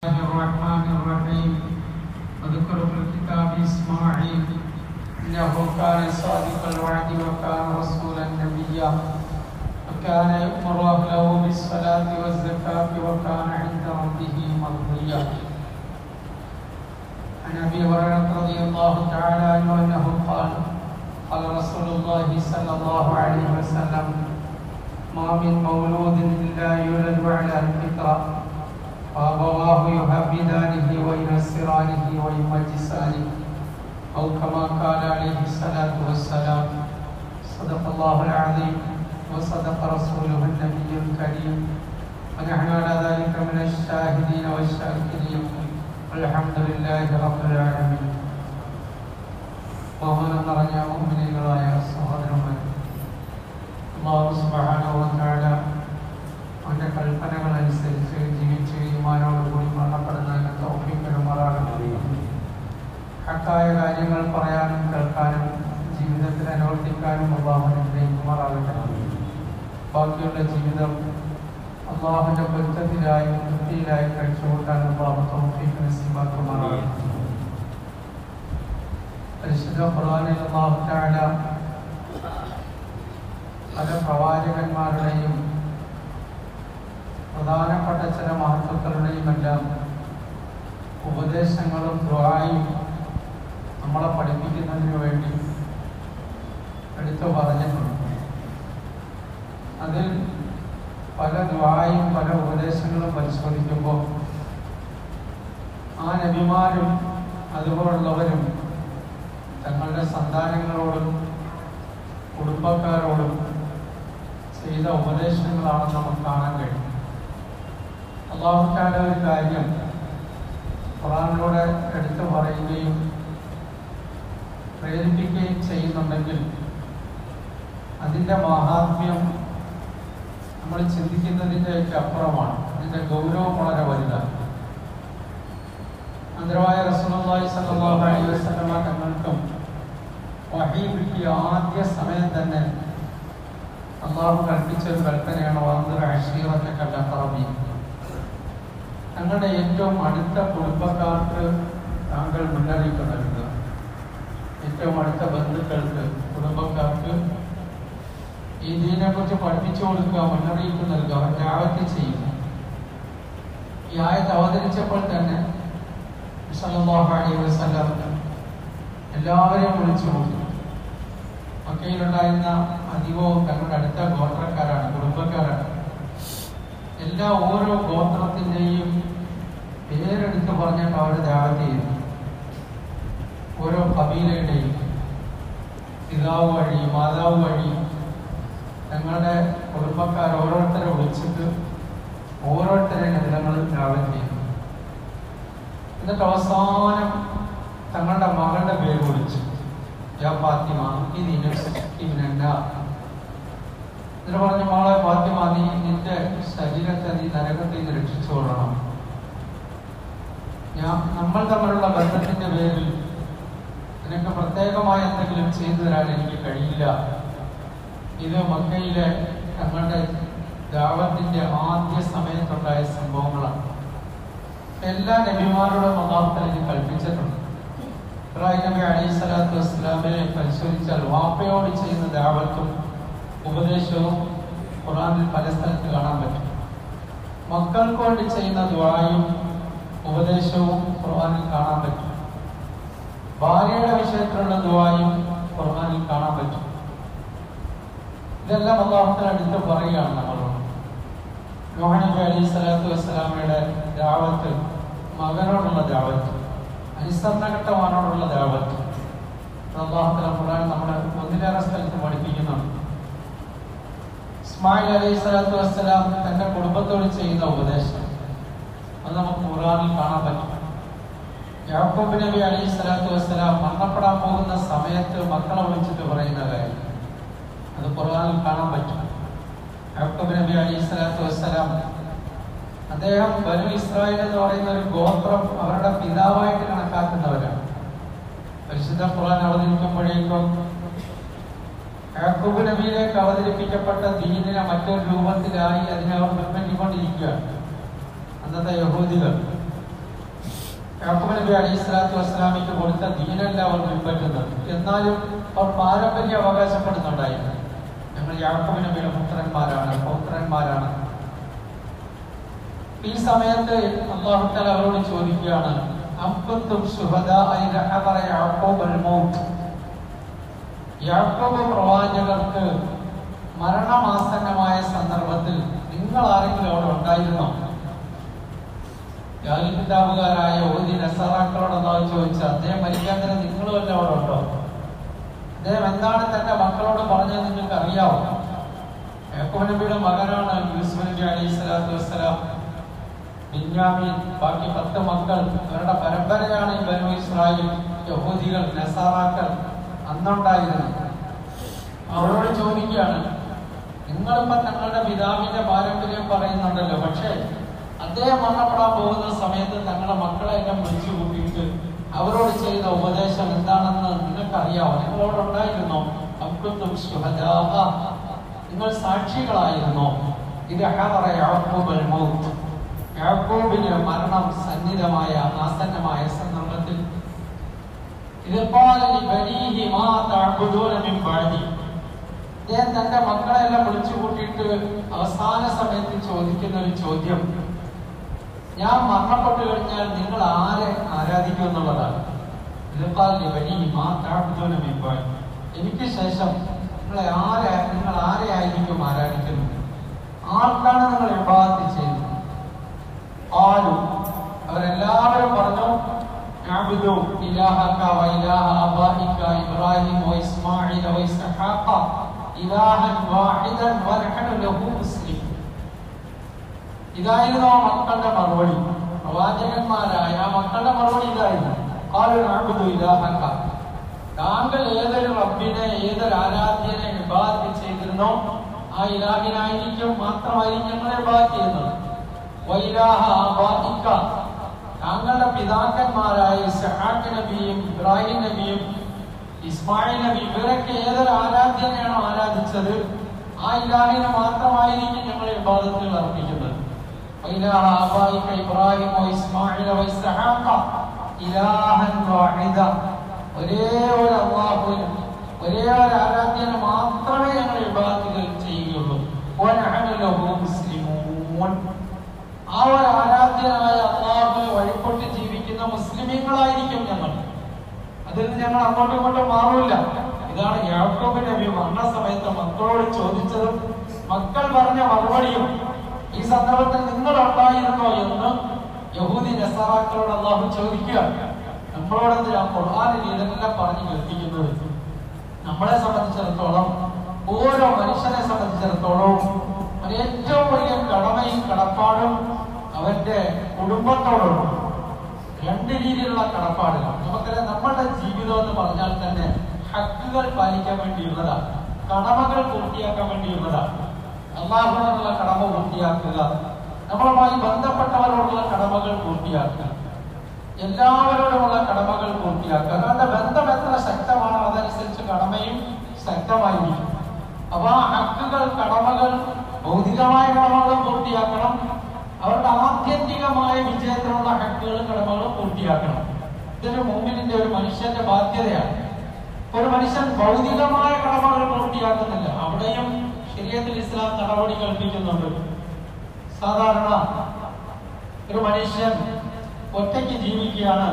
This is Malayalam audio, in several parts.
الله الرحمن الرحيم واذكر في الكتاب إسماعيل إنه كان صادق الوعد وكان رسولا نبيا وكان يأمر أهله بالصلاة والزكاة وكان عند ربه مرضيا عن أبي هريرة رضي الله تعالى عنه أنه قال قال رسول الله صلى الله عليه وسلم ما من مولود إلا يولد على الفطرة فأبواه يهبدانه وينصرانه ويمجسانه أو كما قال عليه الصلاة والسلام صدق الله العظيم وصدق رسوله النبي الكريم ونحن على ذلك من الشاهدين والشاكرين والحمد لله رب العالمين ബഹുമാനം നിറഞ്ഞ മുഅ്മിനീങ്ങളായ സഹോദരന്മാർ അല്ലാഹു സുബ്ഹാനഹു വ തആല അവന്റെ കൽപ്പനകൾ അനുസരിച്ച് ജീവിച്ച് ഈമാനോടുകൂടി മരണപ്പെടുന്നതിന് തൗഫീഖ് പെരുമാറാകട്ടെ ഹക്കായ കാര്യങ്ങൾ പറയാനും കേൾക്കാനും ജീവിതത്തിൽ അനുവർത്തിക്കാനും അള്ളാഹു അനുഗ്രഹിക്കുമാറാകട്ടെ ബാക്കിയുള്ള ജീവിതം അള്ളാഹുവിന്റെ പൊരുത്തത്തിലായി വൃത്തിയിലായി കഴിച്ചുകൂട്ടാൻ അള്ളാഹു തൗഫീഖ് നസീബാക്കുമാറാകട്ടെ പരിശുദ്ധ ഖുർആനിൽ അല്ലാഹു തആല പല പ്രവാചകന്മാരുടെയും പ്രധാനപ്പെട്ട ചില മഹത്വക്കളുടെയും എല്ലാം ഉപദേശങ്ങളും ദ്വായും നമ്മളെ പഠിപ്പിക്കുന്നതിന് വേണ്ടി എടുത്തു പറഞ്ഞിട്ടുണ്ട് അതിൽ പല ദ്വായും പല ഉപദേശങ്ങളും പരിശോധിക്കുമ്പോൾ ആ നബിമാരും അതുപോലുള്ളവരും തങ്ങളുടെ സന്താനങ്ങളോടും കുടുംബക്കാരോടും ചെയ്ത ഉപദേശങ്ങളാണ് നമുക്ക് കാണാൻ കഴിയും അള്ളാഹുക്കാല ഒരു കാര്യം ഖുറാനിലൂടെ എടുത്തു പറയുകയും പ്രേരിപ്പിക്കുകയും ചെയ്യുന്നുണ്ടെങ്കിൽ അതിൻ്റെ മഹാത്മ്യം നമ്മൾ ചിന്തിക്കുന്നതിൻ്റെ ഒക്കെ അപ്പുറമാണ് അതിൻ്റെ ഗൗരവം വളരെ വലുതാണ് അന്തരമായ റസൂലുള്ളാഹി സ്വല്ലല്ലാഹു അലൈഹി വസല്ലമ തങ്ങൾക്കും വഹീ കിട്ടിയ ആദ്യ സമയം തന്നെ അള്ളാഹു കൽപ്പിച്ച ഒരു കൽപ്പനയാണ് വാന്തർ അഷീറത്തെ കണ്ട പറമ്പി തങ്ങളുടെ ഏറ്റവും അടുത്ത കുടുംബക്കാർക്ക് താങ്കൾ മുന്നറിയിപ്പ് നൽകുക ഏറ്റവും അടുത്ത ബന്ധുക്കൾക്ക് കുടുംബക്കാർക്ക് ഈ ദീനെക്കുറിച്ച് പഠിപ്പിച്ചു കൊടുക്കുക മുന്നറിയിപ്പ് നൽകുക അവരുടെ ആവത്തി ചെയ്യുക ഈ ആയത്ത് അവതരിച്ചപ്പോൾ തന്നെ സല്ലല്ലാഹു അലൈഹി വസല്ലം എല്ലാവരെയും വിളിച്ചു കൂട്ടി മക്കയിലുണ്ടായിരുന്ന അധികവും തങ്ങളുടെ അടുത്ത ഗോത്രക്കാരാണ് കുടുംബക്കാരാണ് എല്ലാ ഓരോ ഗോത്രത്തിൻ്റെയും പേരെടുത്ത് പറഞ്ഞിട്ട് അവർ ദാവത്ത് ചെയ്തു ഓരോ കബീലയുടെയും പിതാവ് വഴി മാതാവ് വഴി തങ്ങളുടെ കുടുംബക്കാർ ഓരോരുത്തരെ വിളിച്ചിട്ട് ഓരോരുത്തരെ നഗരങ്ങൾ ദാവത്ത് ചെയ്തു എന്നിട്ട് അവസാനം തങ്ങളുടെ മകളുടെ പേര് വിളിച്ചു യാ ഫാത്തിമ ഇത് എന്നിട്ട് പറഞ്ഞു മോളെ ഫാത്തിമ നീ നിന്റെ ശരീരത്തെ നീ നരകത്തിൽ നിന്ന് രക്ഷിച്ചുകൊള്ളണം ഞാൻ നമ്മൾ തമ്മിലുള്ള ബന്ധത്തിന്റെ പേരിൽ നിനക്ക് പ്രത്യേകമായ എന്തെങ്കിലും ചെയ്തു തരാൻ എനിക്ക് കഴിയില്ല ഇത് മക്കയിലെ തങ്ങളുടെ ദാവത്തിന്റെ ആദ്യ സമയത്തുണ്ടായ സംഭവങ്ങളാണ് എല്ലാ നബിമാരോടും അള്ളാഹുത്തല ഇത് കൽപ്പിച്ചിട്ടുണ്ട് ഇബ്രാഹിം നബി അലൈഹി സ്വലാത്തു വസ്സലാമിനെ പരിശോധിച്ചാൽ വാപ്പയോട് ചെയ്യുന്ന ദാവത്തും ഉപദേശവും ഖുറാനിൽ പല സ്ഥലത്ത് കാണാൻ പറ്റും മക്കൾക്ക് വേണ്ടി ചെയ്യുന്ന ദ്വായും ഉപദേശവും ഖുർആനിൽ കാണാൻ പറ്റും ഭാര്യയുടെ വിഷയത്തിലുള്ള ദ്വായും ഖുർആനിൽ കാണാൻ പറ്റും ഇതെല്ലാം അള്ളാഹുത്തല അടുത്ത് പറയുകയാണ് നമ്മളോട് നോഹനബി അലൈഹി സ്വലാത്തു വസ്സലാമയുടെ ദാവത്ത് മകനോടുള്ള ദാവത്ത് അനുസരണഘട്ടമാനോടുള്ള ദാവത്ത് അള്ളാഹുത്തല ഖുർആൻ നമ്മളെ ഒന്നിലേറെ സ്ഥലത്ത് പഠിപ്പിക്കുന്നുണ്ട് ഇസ്മായിൽ അലൈഹി സ്വലാത്തു വസ്സലാം തന്റെ കുടുംബത്തോട് ചെയ്യുന്ന ഉപദേശം അത് നമുക്ക് ഖുർആനിൽ കാണാൻ പറ്റും യാക്കൂബ് നബി അലൈഹി സ്വലാത്തു വസ്സലാം മരണപ്പെടാൻ പോകുന്ന സമയത്ത് മക്കളെ വിളിച്ചിട്ട് പറയുന്ന കാര്യം അത് ഖുർആനിൽ കാണാൻ പറ്റും യാക്കൂബ് നബി അലൈഹി സ്വലാത്തു വസ്സലാം അദ്ദേഹം ബനു ഇസ്രായേൽ എന്ന് പറയുന്ന ഒരു ഗോത്രം അവരുടെ പിതാവായിട്ട് കണക്കാക്കുന്നവരാണ് പരിശുദ്ധ ഖുർആൻ അവതരിക്കുമ്പോഴേക്കും യാക്കൂബ് നബിയിലേക്ക് അവതരിപ്പിക്കപ്പെട്ട ദീനിനെ മറ്റൊരു രൂപത്തിലായി അതിനെ അവർ പിൻപറ്റിക്കൊണ്ടിരിക്കുകയാണ് അന്നത്തെ യഹൂദികൾ യാക്കൂബ് നബി അലൈഹി സ്വലാത്തു വസ്സലാമിക്ക് കൊടുത്ത ദീനല്ല അവർ പിൻപറ്റുന്നത് എന്നാലും അവർ പാരമ്പര്യം അവകാശപ്പെടുന്നുണ്ടായിരുന്നു ഞങ്ങൾ യാക്കൂബ് നബിയുടെ പുത്രന്മാരാണ് പൗത്രന്മാരാണ് ഈ സമയത്ത് അള്ളാഹുത്താൽ അവരോട് ചോദിക്കുകയാണ് അമ്പത്തും യാക്കോബ് പ്രവാചകർക്ക് മരണമാസന്നമായ സന്ദർഭത്തിൽ നിങ്ങൾ ആരെങ്കിലും അവിടെ ഉണ്ടായിരുന്നോ പിതാവുകാരായ ഓതി നസറാക്കളോട് അള്ളാഹു ചോദിച്ച അദ്ദേഹം മരിക്കാൻ തന്നെ നിങ്ങളും എല്ലാം അവിടെ ഉണ്ടോ അദ്ദേഹം എന്താണ് തന്റെ മക്കളോട് പറഞ്ഞത് നിങ്ങൾക്ക് അറിയാവോ യാക്കോബ് നബിയുടെ മകനാണ് യൂസുഫ് നബി അലൈഹി സ്വലാത്തു വസ്സലാം ബിന്യാമീൻ ബാക്കി പത്ത് മക്കൾ അവരുടെ പരമ്പരയാണ് ഈ ബനു ഇസ്രായേൽ യഹൂദികൾ നസാറാക്കൾ അന്നുണ്ടായിരുന്നത് അവരോട് ചോദിക്കുകയാണ് നിങ്ങളിപ്പോ തങ്ങളുടെ പിതാവിന്റെ പാരമ്പര്യം പറയുന്നുണ്ടല്ലോ പക്ഷേ അദ്ദേഹം മരണപ്പെടാൻ പോകുന്ന സമയത്ത് തങ്ങളുടെ മക്കളെ എല്ലാം വിളിച്ചു കൂട്ടിയിട്ട് അവരോട് ചെയ്ത ഉപദേശം എന്താണെന്ന് നിങ്ങൾക്കറിയാവോ നിങ്ങളോട് ഉണ്ടായിരുന്നോ അബ്ദുൽ ശുഹദാഹ നിങ്ങൾ സാക്ഷികളായിരുന്നോ ഇത് ഹദറ യാക്കൂബൽ മൗത്ത് യാക്കോബിന് മരണം സന്നിധമായ ആസന്നമായ സന്ദർഭത്തിൽ ഇത് അദ്ദേഹം തന്റെ മക്കളെല്ലാം വിളിച്ചു കൂട്ടിയിട്ട് അവസാന സമയത്ത് ചോദിക്കുന്ന ഒരു ചോദ്യം ഞാൻ മരണപ്പെട്ടു കഴിഞ്ഞാൽ നിങ്ങൾ ആരെ ആരാധിക്കും എന്നുള്ളതാണ് എനിക്ക് ശേഷം നിങ്ങളെ ആരെ നിങ്ങൾ ആരെ ആയിരിക്കും ആരാധിക്കുന്നത് ആർക്കാണ് നിങ്ങൾ വിഭാഗത്തിൽ ചെയ്യുന്നത് قالوا അവരെല്ലാവരും പറഞ്ഞു نعبد إلهك وإله آبائك إبراهيم وإسماعيل وإسحاق إلها واحدا ونحن له مسلمون ഇതായിരുന്നു ആ മക്കളുടെ മറുപടി പ്രവാചകന്മാരായ ആ മക്കളുടെ മറുപടി ഇതായിരുന്നു قالوا نعبد إلهك താങ്കൾ ഏതൊരു റബ്ബിനെ ഏതൊരു ആരാധ്യനെ വിഭാഗത്തിൽ ചെയ്തിരുന്നോ ആ ഇലാഹിനായിരിക്കും മാത്രമായിരിക്കും ഞങ്ങളെ വിഭാഗം ചെയ്യുന്നത് വൈലാഹ ആബാഇക താങ്കളുടെ പിതാക്കന്മാരായ ഇസ്ഹാഖ് നബിയും ഇബ്രാഹിം നബിയും ഇസ്മായിൽ നബി ഇവരൊക്കെ ഏതൊരു ആരാധ്യനെയാണോ ആരാധിച്ചത് ആ ഇലാഹിനെ മാത്രമായിരിക്കും ഞങ്ങൾ വിവാദത്തിൽ അർപ്പിക്കുന്നത് വൈലാഹ ആബാഇക ഇബ്രാഹിം ഇസ്മായിൽ ഇസ്ഹാഖ ഇലാഹൻ വാഹിദ ഒരേ ഒരു അള്ളാഹുവിനും ഒരേ ഒരു ആരാധ്യനെ മാത്രമേ ഞങ്ങൾ വിവാദത്തിൽ ചെയ്യുകയുള്ളൂ വനഹനു ലഹു മുസ്ലിമൂൻ ആ ഒരു ആരാധ്യനായ അള്ളാഹുവിനെ വഴിപ്പെട്ട് ജീവിക്കുന്ന മുസ്ലിമീങ്ങളായിരിക്കും ഞങ്ങൾ അതിൽ നിന്ന് ഞങ്ങൾ അങ്ങോട്ടും ഇങ്ങോട്ടും മാറില്ല ഇതാണ് യാക്കോബ് നബി മരണ സമയത്ത് മക്കളോട് ചോദിച്ചതും മക്കൾ പറഞ്ഞ മറുപടിയും ഈ സന്ദർഭത്തിൽ നിങ്ങൾ ഉണ്ടായിരുന്നോ എന്ന് യഹൂദി നസാറാക്കളോട് അള്ളാഹു ചോദിക്കുക നമ്മളോട് എന്തിനാ ഖുർആാനിൽ ഇതെല്ലാം പറഞ്ഞു കേൾപ്പിക്കുന്നത് നമ്മളെ സംബന്ധിച്ചിടത്തോളം ഓരോ മനുഷ്യനെ സംബന്ധിച്ചിടത്തോളം അവന് ഏറ്റവും വലിയ കടമയും കടപ്പാടും അവന്റെ കുടുംബത്തോടുണ്ട് രണ്ട് രീതിയിലുള്ള കടപ്പാടുകൾ നമുക്കറിയാം നമ്മളുടെ ജീവിതം എന്ന് പറഞ്ഞാൽ തന്നെ ഹക്കുകൾ പാലിക്കാൻ വേണ്ടിയുള്ളതാണ് കടമകൾ പൂർത്തിയാക്കാൻ വേണ്ടിയുള്ളതാണ് അള്ളാഹുവിനുള്ള കടമ പൂർത്തിയാക്കുക നമ്മളുമായി ബന്ധപ്പെട്ടവരോടുള്ള കടമകൾ പൂർത്തിയാക്കുക എല്ലാവരോടുമുള്ള കടമകൾ പൂർത്തിയാക്കുക അവരുടെ ബന്ധം എത്ര ശക്തമാണോ അതനുസരിച്ച് കടമയും ശക്തമായിരിക്കും അപ്പൊ ആ ഹക്കുകൾ കടമകൾ ഭൗതികമായ കടമകൾ പൂർത്തിയാക്കണം അവരുടെ ആത്യന്തികമായ വിജയത്തിനുള്ള ഹക്കുകളും കടമകളും പൂർത്തിയാക്കണം ഇതൊരു മൂമിനിന്റെ ഒരു മനുഷ്യന്റെ ബാധ്യതയാണ് ഒരു മനുഷ്യൻ ഭൗതികമായ കടമകൾ പൂർത്തിയാക്കുന്നില്ല അവിടെയും ശരീരത്തിൽ ഇസ്ലാം നടപടി കൽപ്പിക്കുന്നുണ്ട് സാധാരണ ഒരു മനുഷ്യൻ ഒറ്റയ്ക്ക് ജീവിക്കുകയാണ്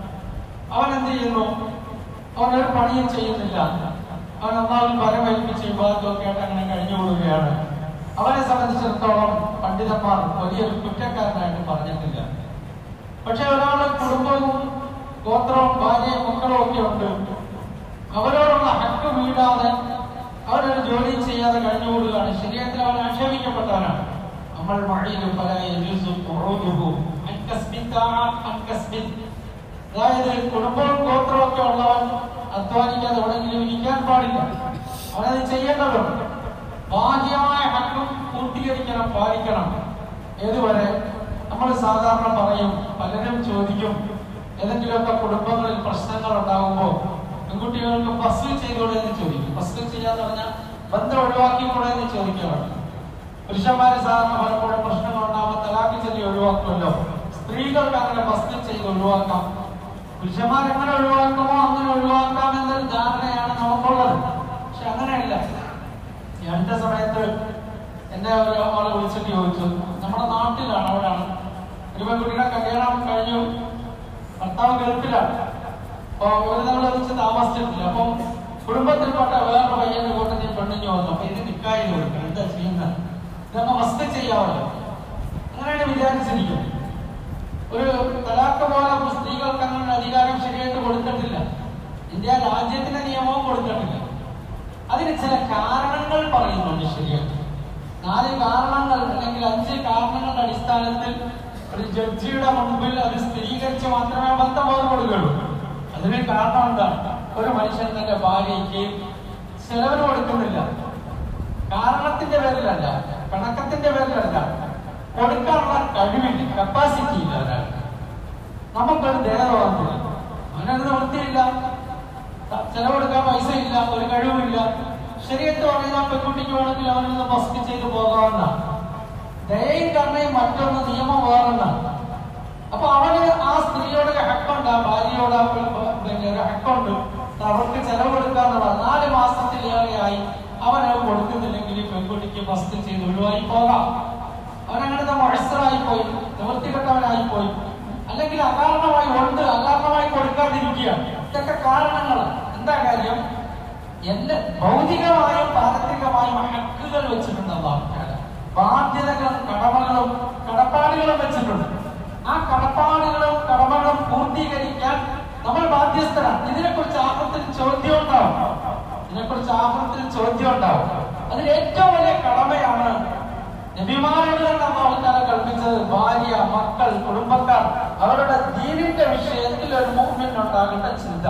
അവൻ എന്ത് ചെയ്യുന്നു അവൻ ഒരു പണിയും ചെയ്യുന്നില്ല അവൻ ഒന്നാമത് പരമേൽപ്പിച്ച് വിവാദമൊക്കെ ആയിട്ട് അങ്ങനെ കഴിഞ്ഞു കൂടുകയാണ് അവനെ സംബന്ധിച്ചിടത്തോളം പണ്ഡിതന്മാർ വലിയൊരു കുറ്റക്കാരനായിട്ട് പറഞ്ഞിട്ടില്ല പക്ഷെ ഒരാള് കുടുംബവും ഗോത്രവും ഭാര്യയും മക്കളും ഒക്കെ ഉണ്ട് അവരോടുള്ള ഹക്ക് വീടാതെ അവരൊരു ജോലി ചെയ്യാതെ കഴിഞ്ഞുകൂടുകയാണ് ശരീരത്തിൽ അവൻ ആക്ഷേപിക്കപ്പെട്ടവനാണ് നമ്മൾ മഴയിലും പല അതായത് കുടുംബവും ഗോത്രവും ഒക്കെ ഉള്ളവൻ അധ്വാനിക്കാതെ എവിടെയെങ്കിലും ഇരിക്കാൻ പാടില്ല അവനത് ചെയ്യേണ്ടതുണ്ട് ബാഹ്യമായ ഹക്കും പൂർത്തീകരിക്കണം പാലിക്കണം ഏതുവരെ നമ്മൾ സാധാരണ പറയും പലരും ചോദിക്കും ഏതെങ്കിലുമൊക്കെ കുടുംബങ്ങളിൽ പ്രശ്നങ്ങൾ ഉണ്ടാകുമ്പോൾ പെൺകുട്ടികൾക്ക് ഫസ്റ്റ് ചെയ്തോടെ എന്ന് ചോദിക്കും ഫസ്റ്റ് ചെയ്യാന്ന് പറഞ്ഞാൽ ബന്ധം ഒഴിവാക്കിക്കൂടെ എന്ന് ചോദിക്കാറുണ്ട് പുരുഷന്മാര് സാധാരണ പലപ്പോഴും പ്രശ്നങ്ങൾ ഉണ്ടാകുമ്പോൾ തലാഖ് ചൊല്ലി ഒഴിവാക്കുമല്ലോ സ്ത്രീ സ്ത്രീകൾക്ക് അങ്ങനെ വസ്തു ചെയ്ത് ഒഴിവാക്കാം പുരുഷന്മാർ എങ്ങനെ ഒഴിവാക്കാമോ അങ്ങനെ ഒഴിവാക്കാം എന്നൊരു ധാരണയാണ് നമുക്കുള്ളത് പക്ഷെ അങ്ങനെയല്ല ഈ അടുത്ത സമയത്ത് എന്നെ ഒരു ആള് വിളിച്ചിട്ട് ചോദിച്ചു നമ്മുടെ നാട്ടിലാണ് അവിടാണ് ഒരു പെൺകുട്ടിയുടെ കല്യാണം കഴിഞ്ഞു ഭർത്താവ് ഗൾഫിലാണ് അപ്പൊ ഇവര് നമ്മൾ ഒന്നിച്ച് താമസിച്ചിട്ടില്ല അപ്പം കുടുംബത്തിൽപ്പെട്ട വേറെ പയ്യന്റെ കൂട്ടത്തിൽ പെണ്ണിഞ്ഞു വന്നു അപ്പൊ ഇത് നിക്കായി കൊടുക്കണം എന്താ ചെയ്യുന്നത് ഇതങ്ങ് മസ്ത് ചെയ്യാമല്ലോ അങ്ങനെയാണ് വിചാരിച്ചിരിക്കുന്നത് ഒരു തലാക്ക് പോലെ സ്ത്രീകൾക്ക് അങ്ങനെ അധികാരം ശരിയായിട്ട് കൊടുത്തിട്ടില്ല ഇന്ത്യ രാജ്യത്തിന്റെ നിയമവും കൊടുത്തിട്ടില്ല അതിന് ചില കാരണങ്ങൾ പറയുന്നുണ്ട് ശരിയായിട്ട് നാല് കാരണങ്ങൾ അല്ലെങ്കിൽ അഞ്ച് കാരണങ്ങളുടെ അടിസ്ഥാനത്തിൽ ഒരു ജഡ്ജിയുടെ മുൻപിൽ അത് സ്ഥിരീകരിച്ച് മാത്രമേ ബന്ധം കൊടുക്കുകയുള്ളൂ അതിന് കാരണം എന്താണ് ഒരു മനുഷ്യൻ തന്റെ ഭാര്യയ്ക്ക് ചെലവിന് കൊടുക്കുന്നില്ല കാരണത്തിന്റെ പേരിലല്ല പിണക്കത്തിന്റെ പേരിലല്ല കൊടുക്കാനുള്ള കഴിവില്ല കപ്പാസിറ്റി ഇല്ല ഒരാൾക്ക് നമുക്കൊരു ദേഹവാദില്ല അവനത് വൃത്തിയില്ല ചെലവെടുക്കാൻ പൈസ ഇല്ല ഒരു കഴിവില്ല ശരിയത്ത് പറയുന്ന പെൺകുട്ടിക്ക് വേണമെങ്കിൽ അവനിൽ നിന്ന് ബസ്റ്റ് ചെയ്ത് പോകാവുന്നതാണ് ദയയും കരുണയും മറ്റൊന്ന് നിയമം വേറെന്നാണ് അപ്പൊ അവന് ആ സ്ത്രീയോട് ഒരു ഹക്കുണ്ട് ആ ഭാര്യയോട് ആ പെ- പിന്നെ ഒരു ഹക്കുണ്ട് അവർക്ക് ചെലവെടുക്കാന്നുള്ള നാല് മാസത്തിലേറെയായി അവൻ അത് കൊടുക്കുന്നില്ലെങ്കിൽ ഈ പെൺകുട്ടിക്ക് ബസ്റ്റ് ചെയ്ത് ഒഴിവായി പോകാം അവൻ അങ്ങനത്തെ മഴസറായി പോയി നിവൃത്തികെട്ടവനായി പോയി അല്ലെങ്കിൽ അകാരണമായി ഉണ്ട് അകാരണമായി കൊടുക്കാതിരിക്കുകയാണ് ഇതൊക്കെ കാരണങ്ങൾ എന്താ കാര്യം എന്റെ ഭൗതികമായും പാരത്രികമായും ഹക്കുകൾ വെച്ചിട്ടുണ്ട് അള്ളാഹു തആല. ബാധ്യതകളും കടമകളും കടപ്പാടുകളും വെച്ചിട്ടുണ്ട് ആ കടപ്പാടുകളും കടമകളും പൂർത്തീകരിക്കാൻ നമ്മൾ ബാധ്യസ്ഥരാണ് ഇതിനെക്കുറിച്ച് ആഹ്ലത്തിൽ ചോദ്യം ഉണ്ടാവും ഇതിനെക്കുറിച്ച് ആഹ്ലത്തിൽ ചോദ്യം ഉണ്ടാവും അതിൽ ഏറ്റവും വലിയ കടമയാണ് നബിമാരോട് തന്നെ അള്ളാഹു തആല കൽപ്പിച്ചത് ഭാര്യ മക്കൾ കുടുംബക്കാർ അവരുടെ ദീനിന്റെ വിഷയത്തിൽ ഒരു മൂവ്മെന്റ് ഉണ്ടാകേണ്ട ചിന്ത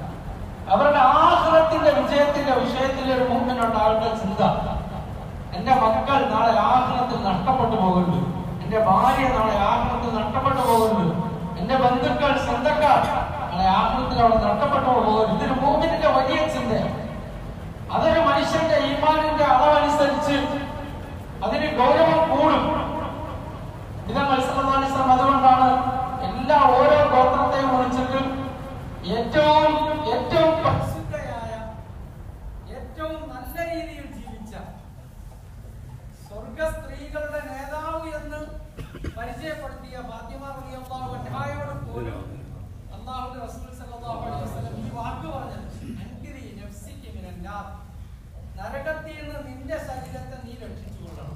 അവരുടെ ആഹ്ലത്തിന്റെ വിജയത്തിന്റെ വിഷയത്തിൽ ഒരു മൂവ്മെന്റ് ഉണ്ടാകേണ്ട ചിന്ത എന്റെ മക്കൾ നാളെ ആഹ്ലത്തിൽ നഷ്ടപ്പെട്ടു പോകുന്നു എന്റെ ഭാര്യ നാളെ ആഹ്ലത്തിൽ നഷ്ടപ്പെട്ടു പോകുന്നു എന്റെ ബന്ധുക്കൾ സ്വന്തക്കാർ നാളെ ആഹ്ലത്തിൽ അവിടെ നഷ്ടപ്പെട്ടു പോകുന്നു ഇതൊരു മൂവ്മെന്റിന്റെ വലിയ ചിന്തയാണ് അതൊരു മനുഷ്യന്റെ ഈമാനിന്റെ അളവനുസരിച്ച് അതിന് ഗൗരവം കൂടും ഇത് മത്സരം അതുകൊണ്ടാണ് എല്ലാ ഓരോ ഗോത്രത്തെയും വിളിച്ചിട്ട് ഏറ്റവും ഏറ്റവും പരിശുദ്ധയായ ഏറ്റവും നല്ല രീതിയിൽ ജീവിച്ച സ്വർഗ സ്ത്രീകളുടെ നേതാവ് എന്ന് പരിചയപ്പെടുത്തിയ ഫാത്തിമ റളിയല്ലാഹു അൻഹായോട് പോലും അല്ലാഹുവിന്റെ റസൂൽ സല്ലല്ലാഹു അലൈഹി വസല്ലം ഈ വാക്ക് പറഞ്ഞത് അൻകിരി നഫ്സിക മിനൻ നാർ നരകത്തിൽ നിന്ന് നിന്റെ ശരീരത്തെ നീ രക്ഷിച്ചു കൊള്ളണം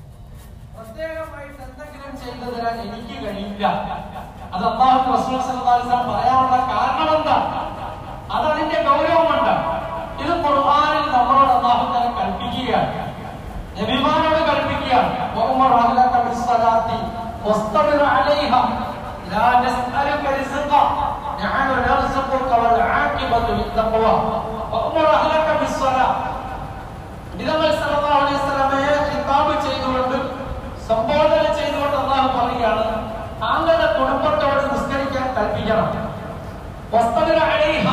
പ്രത്യേകമായിട്ട് എന്തെങ്കിലും ചെയ്തു തരാൻ എനിക്ക് കഴിയില്ല അത് അള്ളാഹു റസൂൽ സല്ലല്ലാഹു അലൈഹി വസല്ലം പറയാനുള്ള കാരണം എന്താ അത് അതിന്റെ ഗൗരവമുണ്ട് ഇത് ഖുർആനിൽ നമ്മളോട് അള്ളാഹു തആല കൽപ്പിക്കുകയാണ് നബിമാരോട് കൽപ്പിക്കുകയാണ് വഉമർ അഹ്ലക ബിസ്സലാത്തി വസ്തബിർ അലൈഹ ലാ നസ്അലുക റിസ്ഖ നഹനു നർസുഖുക വൽ ആഖിബതു ലിത്തഖ്വ വഉമർ അഹ്ലക ബിസ്സലാത്ത് ഇതങ്ങൾ സല്ലല്ലാഹു അലൈഹി വസല്ലമയെ ഖിതാബ് ചെയ്തുകൊണ്ട് സംബോധന ചെയ്തുകൊണ്ട് അള്ളാഹു പറയുകയാണ് താങ്കളുടെ കുടുംബത്തോട് നിസ്കരിക്കാൻ കൽപ്പിക്കണം വസ്തബിർ അലൈഹ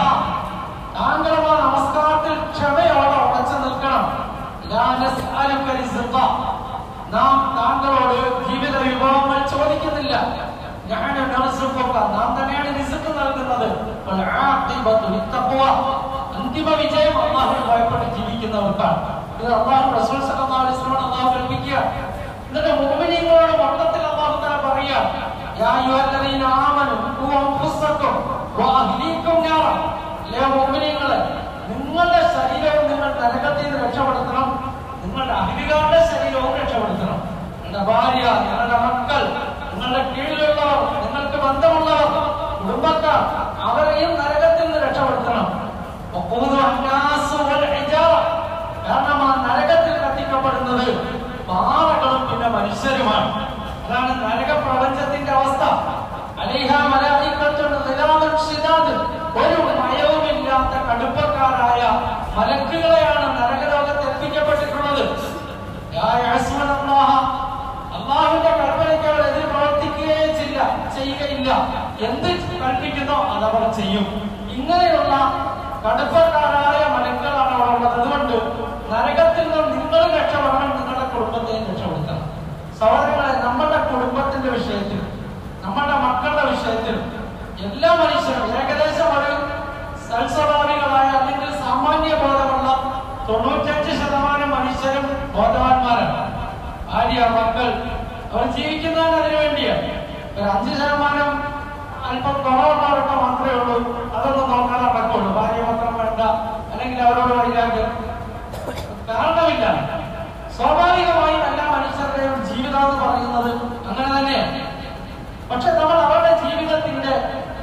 താങ്കളും ആ നമസ്കാരത്തിൽ ക്ഷമയോടെ ഉറച്ചു നിൽക്കണം ലാ നസ്അലുക റിസ്ഖ നാം താങ്കളോട് ജീവിത വിഭവങ്ങൾ ചോദിക്കുന്നില്ല നഹനു നർസുഖുക നാം തന്നെയാണ് റിസ്ക് നൽകുന്നത് വൽ ആഖിബതു ലിത്തഖ്വ അന്തിമ വിജയം അള്ളാഹുവിനെ ഭയപ്പെട്ട് ജീവിക്കുന്നവർക്കാണ് ഇത് അള്ളാഹു റസൂൽ സല്ലല്ലാഹു അലൈഹി വസല്ലം അള്ളാഹു കൽപ്പിക്കുക എന്നിട്ട് മുഅ്മിനീങ്ങളോട് മൊത്തത്തിൽ അള്ളാഹു തആല പറയുക യാ അയ്യുഹല്ലദീന ആമനു ഖൂ അൻഫുസക്കും വഅഹ്ലീകും നാറ ലേ മുഅ്മിനീങ്ങളെ നിങ്ങളുടെ ശരീരവും നിങ്ങൾ നരകത്തിൽ നിന്ന് രക്ഷപ്പെടുത്തണം നിങ്ങളുടെ അഹിലുകാരുടെ ശരീരവും രക്ഷപ്പെടുത്തണം നിങ്ങളുടെ ഭാര്യ നിങ്ങളുടെ മക്കൾ നിങ്ങളുടെ കീഴിലുള്ളവർ നിങ്ങൾക്ക് ബന്ധമുള്ളവർ കുടുംബക്കാർ അവരെയും നരകത്തിൽ നിന്ന് രക്ഷപ്പെടുത്തണം വഖൂദുഹ അന്നാസു വൽ ഹിജാറ. കാരണം ആ നരകത്തിൽ കത്തിക്കപ്പെടുന്നത് പാറകളും പിന്നെ മനുഷ്യരുമാണ് അതാണ് നരക പ്രപഞ്ചത്തിന്റെ അവസ്ഥ അലൈഹ മലായിക്കത്തുൻ ഗിലാദുൻ ശിദാദ്. ഒരു മയവുമില്ലാത്ത കടുപ്പക്കാരായ മലക്കുകളെയാണ് നരകലോകത്ത് എത്തിക്കപ്പെട്ടിട്ടുള്ളത് ലാ യഅ്സുന അല്ലാഹ. അള്ളാഹുവിന്റെ കൽപ്പനയ്ക്ക് അവർ എതിര് പ്രവർത്തിക്കുകയേ ചെയ്യില്ല ചെയ്യുകയില്ല എന്ത് കൽപ്പിക്കുന്നോ അതവർ ചെയ്യും ഇങ്ങനെയുള്ള കടുപ്പക്കാരായ മലക്കുകളാണ് അവിടെ ഉള്ളത് അതുകൊണ്ട് നരകത്തിൽ നിന്ന് നിങ്ങൾ രക്ഷപ്പെടണം നിങ്ങളുടെ കുടുംബത്തെയും രക്ഷപ്പെടുത്തണം സഹോദരങ്ങളെ നമ്മുടെ കുടുംബത്തിന്റെ വിഷയത്തിൽ നമ്മുടെ മക്കളുടെ വിഷയത്തിൽ എല്ലാ മനുഷ്യരും ഏകദേശം ഒരു സൽസ്വഭാവികളായ അല്ലെങ്കിൽ സാമാന്യ ബോധമുള്ള തൊണ്ണൂറ്റഞ്ച് ശതമാനം മനുഷ്യരും ബോധവാന്മാരാണ് ഭാര്യ മക്കൾ അവർ ജീവിക്കുന്നതിന് അതിനു വേണ്ടിയാണ് ഒരു അഞ്ച് ശതമാനം അല്പം കുറവുള്ളവരൊക്കെ മാത്രമേ ഉള്ളൂ അതൊന്നും നോക്കാൻ നടക്കുള്ളൂ ഭാര്യ മക്കൾ വേണ്ട അല്ലെങ്കിൽ അവരോട് വൈരാഗ്യം കാരണമില്ല സ്വാഭാവികമായും എല്ലാ മനുഷ്യരുടെയും ജീവിതം എന്ന് പറയുന്നത് അങ്ങനെ തന്നെയാണ് പക്ഷെ നമ്മൾ അവരുടെ ജീവിതത്തിന്റെ